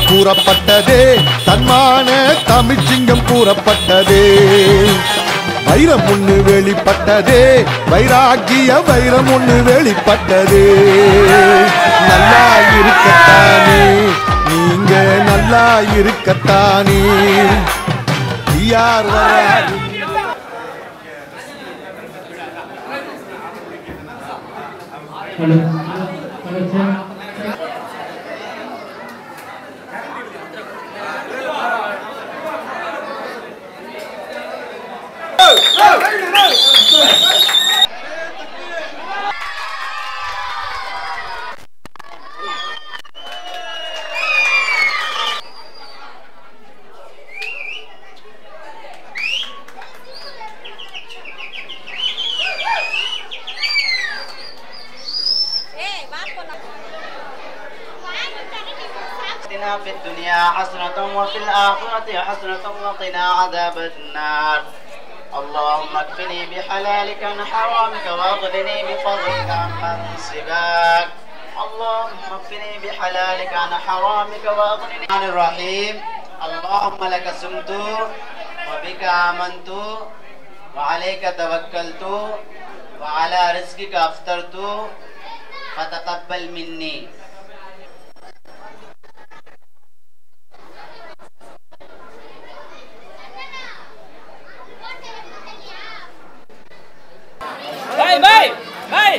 கூறப்பட்டதே தன்மான தமிழ்ச்சிங்கம் கூறப்பட்டதே வைரம் ஒண்ணு வெளிப்பட்டதே வைராகிய வைரம் ஒண்ணு வெளிப்பட்டதே நல்லா இருக்கத்தானே நீங்க நல்லா இருக்கத்தானே யார் வராது hello hello sir Eh, va con la... آتنا في الدنيا حسنة وفي الآخرة حسنة وقنا عذاب النار اللهم اكفني بحلالك عن حرامك واغنني بفضلك عمن سواك اللهم اكفني بحلالك عن حرامك واغنني الرحمن الرحيم اللهم لك سمت وبك آمنت وعليك توكلت وعلى رزقك أفطرت فتقبل مني Đây, đây, đây.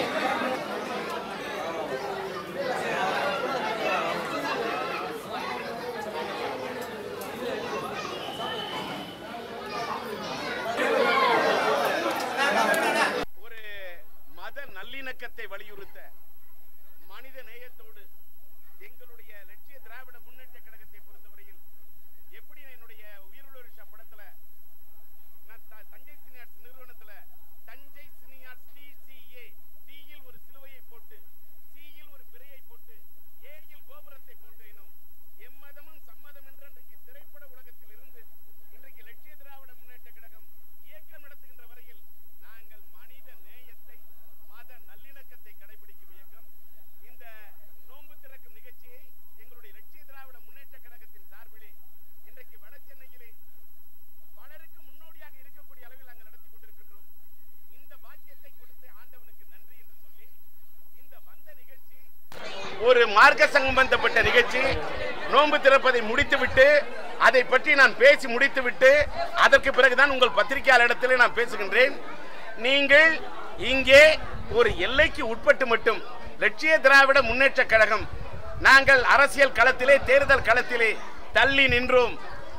ஒரு மத நல்லிணக்கத்தை வலியுறுத்த மனித நேயத்தோடு எங்களுடைய லட்சிய திராவிட முன்னேற்ற கழகத்தை பொறுத்தவரையில் எப்படி என்னுடைய உயிருள்ள படத்துல நான் த- தஞ்சை சினியார்ஸ் நிறுவனத்துல தஞ்சை சினியார்ஸ் டிசிஏ டியில் ஒரு சிலுவையை போட்டு சியில் ஒரு பிறையை போட்டு ஏயில் கோபுரத்தை போட்டு எனும் எம்மதமும் சம்மதம் என்று இன்றைக்கு திரைப்பட உலகத்தில் இருந்து இன்றைக்கு லட்சிய திராவிட முன்னேற்ற கழகம் இயக்கம் நடத்துகின்ற வரையில் நாங்கள் மனித நேயத்தை மத நல்லிணக்கத்தை கடைபிடிக்கும் இயக்கம் இந்த நோன்பு திறக்கும் நிகழ்ச்சியை எங்களுடைய லட்சிய திராவிட முன்னேற்ற கழகத்தின் சார்பிலே இன்றைக்கு வட சென்னையிலே பலருக்கு முன்னோடியாக இருக்கக்கூடிய அளவில் நாங்கள் நடத்தி கொண்டிருக்கின்றோம் இந்த பாக்கியத்தை கொடுத்த ஆண்டவனுக்கு நன்றி என்று சொல்லி இந்த வந்த நிகழ்ச்சி ஒரு மார்க்க சம்பந்தப்பட்ட நிகழ்ச்சி நோன்பு திறப்பதை முடித்துவிட்டு அதை பற்றி நான் பேசி முடித்துவிட்டு அதற்கு பிறகுதான் உங்கள் பத்திரிகையாளரிடத்தில் நான் பேசுகின்றேன் நீங்கள் இங்கே ஒரு எல்லைக்கு உட்பட்டு மட்டும் லட்சிய திராவிட முன்னேற்ற கழகம் நாங்கள் அரசியல் களத்திலே தேர்தல் களத்திலே தள்ளி நின்றோம்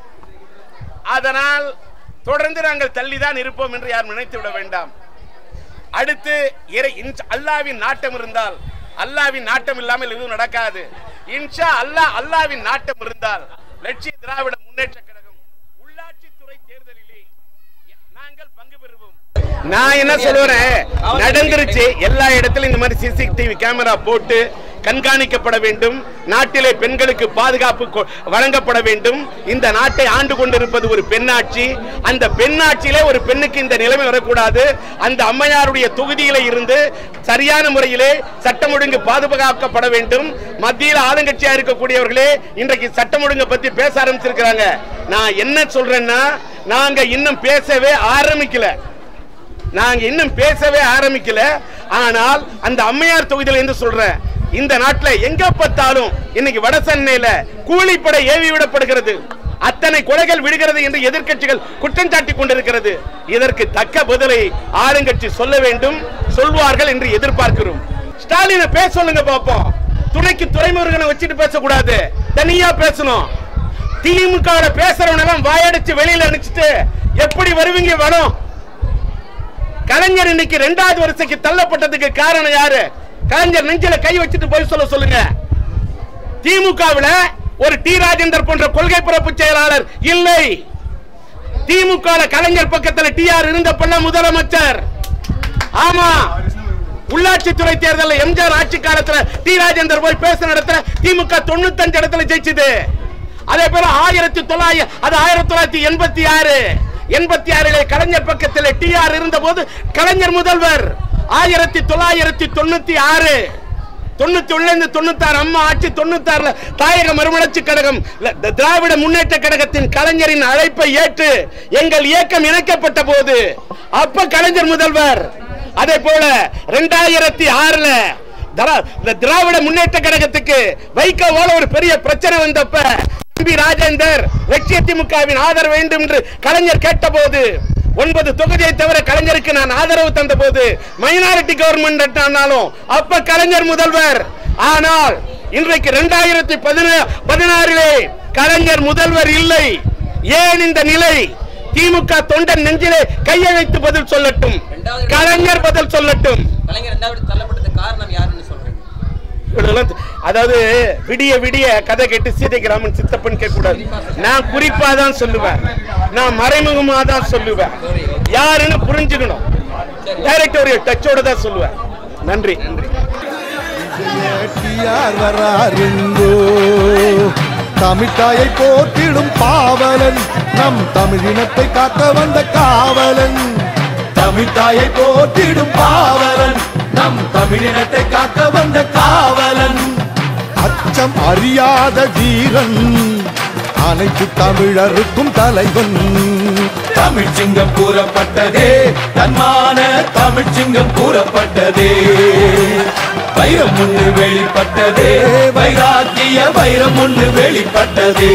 அதனால் தொடர்ந்து நாங்கள் தள்ளிதான் இருப்போம் என்று யாரும் நினைத்து விட வேண்டாம் அடுத்து இறை இன்ஷா- அல்லாவின் நாட்டம் இருந்தால் அல்லாவின் நாட்டம் இல்லாமல் எதுவும் நடக்காது இன்ஷா அல்லாஹ் அல்லாவின் நாட்டம் இருந்தால் லட்சிய திராவிட முன்னேற்ற கழகம் உள்ளாட்சித்துறை தேர்தலிலே நாங்கள் பங்கு பெறுவோம் நான் என்ன சொல்லுறேன் நடந்துருச்சு எல்லா இடத்திலும் இந்த மாதிரி சிசிடிவி கேமரா போட்டு கண்காணிக்கப்பட வேண்டும் நாட்டிலே பெண்களுக்கு பாதுகாப்பு கொ- வழங்கப்பட வேண்டும் இந்த நாட்டை ஆண்டு கொண்டிருப்பது ஒரு பெண்ணாட்சி அந்த பெண்ணாட்சியிலே ஒரு பெண்ணுக்கு இந்த நிலைமை வரக்கூடாது அந்த அம்மையாருடைய தொகுதியில இருந்து சரியான முறையிலே சட்டம் ஒழுங்கு பாதுகாக்கப்பட வேண்டும் மத்தியில் ஆளுங்கட்சியா இருக்கக்கூடியவர்களே இன்றைக்கு சட்டம் ஒழுங்கை பத்தி பேச ஆரம்பிச்சிருக்கிறாங்க நான் என்ன சொல்றேன்னா நாங்க இன்னும் பேசவே ஆரம்பிக்கல நாங்க இன்னும் பேசவே ஆரம்பிக்கல ஆனால் அந்த அம்மையார் தொகுதியில இருந்து சொல்றேன் இந்த நாட்டுல எங்க பார்த்தாலும் இன்னைக்கு வட சென்னையில கூலிப்படை ஏவி விடப்படுகிறது அத்தனை கொலைகள் விடுகிறது என்று எதிர்க்கட்சிகள் குற்றம் சாட்டி கொண்டிருக்கிறது இதற்கு தக்க பதிலை ஆளுங்கட்சி சொல்ல வேண்டும் சொல்வார்கள் என்று எதிர்பார்க்கிறோம் ஸ்டாலினை பேச சொல்லுங்க பாப்போம் துணைக்கு துறைமுருகனை வச்சுட்டு பேசக்கூடாது தனியா பேசணும் திமுக பேசுறவன எல்லாம் வாயடிச்சு வெளியில அனுப்பிச்சிட்டு எப்படி வருவீங்க வரும் கலைஞர் இன்னைக்கு ரெண்டாவது வருஷத்துக்கு தள்ளப்பட்டதுக்கு காரணம் யாரு கலைஞர் நெஞ்சில கை வச்சுட்டு போய் சொல்ல சொல்லுங்க திமுகவுல ஒரு டி ராஜேந்தர் போன்ற கொள்கை பரப்பு செயலாளர் இல்லை திமுக கலைஞர் பக்கத்துல டிஆர் இருந்தப்பல்ல முதலமைச்சர் ஆமா உள்ளாட்சித்துறை தேர்தலில் எம்ஜிஆர் ஆட்சி காலத்துல டி ராஜேந்தர் போய் பேசின இடத்துல திமுக தொண்ணூத்தஞ்சு இடத்துல ஜெயிச்சது அதே போல ஆயிரத்தி தொள்ளாயிரம் அது ஆயிரத்தி தொள்ளாயிரத்தி எண்பத்தி ஆறு எண்பத்தி ஆறிலே கலைஞர் பக்கத்தில் டிஆர் இருந்த போது கலைஞர் முதல்வர் ஆயிரத்தி தொள்ளாயிரத்தி தொண்ணூத்தி ஆறு தொண்ணூத்தி ஒண்ணுல இருந்து தொண்ணூத்தாறு அம்மா ஆட்சி தொண்ணூத்தாறுல தாயக மறுமலர்ச்சி கழகம் ல- த- திராவிட முன்னேற்ற கழகத்தின் கலைஞரின் அழைப்பை ஏற்று எங்கள் இயக்கம் இணைக்கப்பட்ட போது அப்ப கலைஞர் முதல்வர் அதே போல ரெண்டாயிரத்தி ஆறுல திரா- இந்த திராவிட முன்னேற்ற கழகத்துக்கு வைகோவால ஒரு பெரிய பிரச்சனை வந்தப்ப எம்பி ராஜேந்தர் லட்சிய திமுகவின் ஆதரவு வேண்டும் என்று கலைஞர் கேட்டபோது ஒன்பது தொகுதியை தவிர கலைஞருக்கு நான் ஆதரவு தந்த போது மைனாரிட்டி கவர்மெண்ட் ஆனாலும் அப்ப கலைஞர் முதல்வர் ஆனால் இன்றைக்கு இரண்டாயிரத்தி பதினாறிலே கலைஞர் முதல்வர் இல்லை ஏன் இந்த நிலை திமுக தொண்டன் நெஞ்சிலே கையை வைத்து பதில் சொல்லட்டும் கலைஞர் பதில் சொல்லட்டும் கலைஞர் ரெண்டாவது தள்ளப்பட்டதுக்கு காரணம் யாருன்னு சொல்றீங்க இவர்களெல்லாம் த- அதாவது விடிய விடிய கதை கேட்டு சீதைக்கிராமன் சித்தப்பன் கேட்க கூடாது நான் குறிப்பா தான் சொல்லுவேன் நான் மறைமுகமா தான் சொல்லுவேன் யாருன்னு புரிஞ்சுக்கணும் டைரக்டோரியல் டச்சோட தான் சொல்லுவேன் நன்றி ஏற்றியார் வராருங்கோ தமிழ்தாயை போற்றிடும் பாவலன் நம் தமிழினத்தை காக்க வந்த காவலன் தமிழ்தாயை போற்றிடும் பாவலன் நம் தமிழினத்தை காக்க வந்த காவலன் அச்சம் அறியாத வீரன் அனைத்து தமிழருக்கும் தலைவன் தமிழ் சிங்கம் கூறப்பட்டதே தன்மான தமிழ் சிங்கம் கூறப்பட்டதே வைரம் ஒன்று வெளிப்பட்டதே வைராக்கிய வைரம் ஒன்று வெளிப்பட்டதே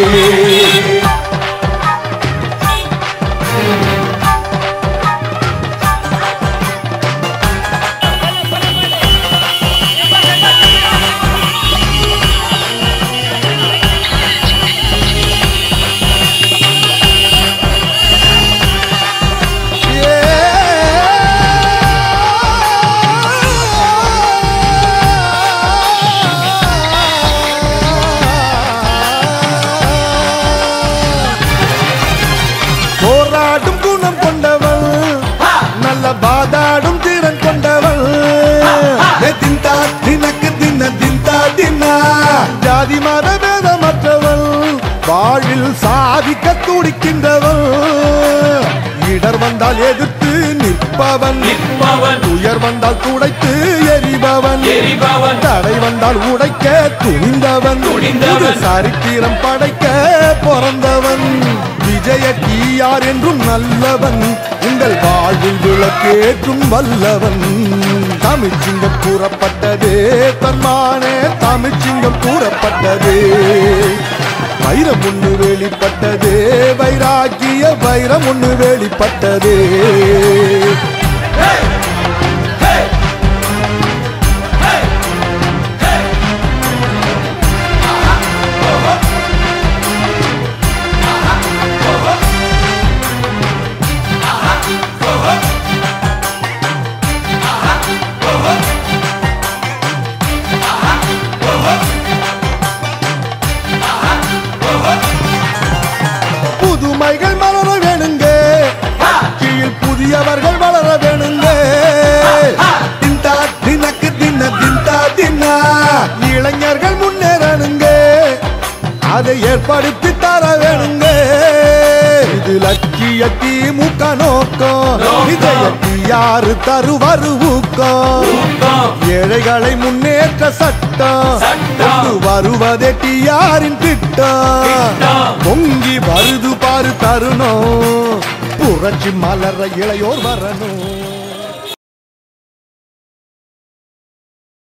போராடும் குணம் கொண்டவள் நல்ல பாதாடும் திறன் கொண்டவள் ஏ தின்தா தினக்கு தின்ன தின்தா தின்னா ஜாதி மத பேதமற்றவள் வாழ்வில் சாதிக்க துடிக்கின்றவள் இடர் வந்தால் எதிர்த்து நிற்பவன் நிற்பவன் உயர் வந்தால் துடைத்து எரிபவன் எரிபவன் தடை வந்தால் உடைக்க துணிந்தவன் துணிந்தவன் சரித்திரம் படைக்க பிறந்தவன் விஜய யார் என்றும் நல்லவன் உங்கள் வாழ்வில் விளக்கேற்றும் வல்லவன் தமிழ்ச்சிங்கம் கூறப்பட்டதே தன்மானே தமிழ்ச்சிங்கம் கூறப்பட்டதே வைரம் ஒண்ணு வெளிப்பட்டதே வைராக்கிய வைரம் ஒண்ணு வெளிப்பட்டதே புதுமைகள் மலர வேணுங்க கீழ் புதியவர்கள் வளர வேணுங்க தின்டா தினக்கு தின்ன தின்டா தின்னா இளைஞர்கள் முன்னேறணுங்க அதை ஏற்படுத்தி தர வேணுங்க இது லட்சிய திமுக நோக்கம் விஜயத்தி யாரு தருவாரு ஊக்கம் ஏழைகளை முன்னேற்ற சட்டம் கொண்டு வருவதே டிஆரின் திட்டம் பொங்கி வருது பாரு தருணம் புரட்சி மலர இளையோர் வரணும்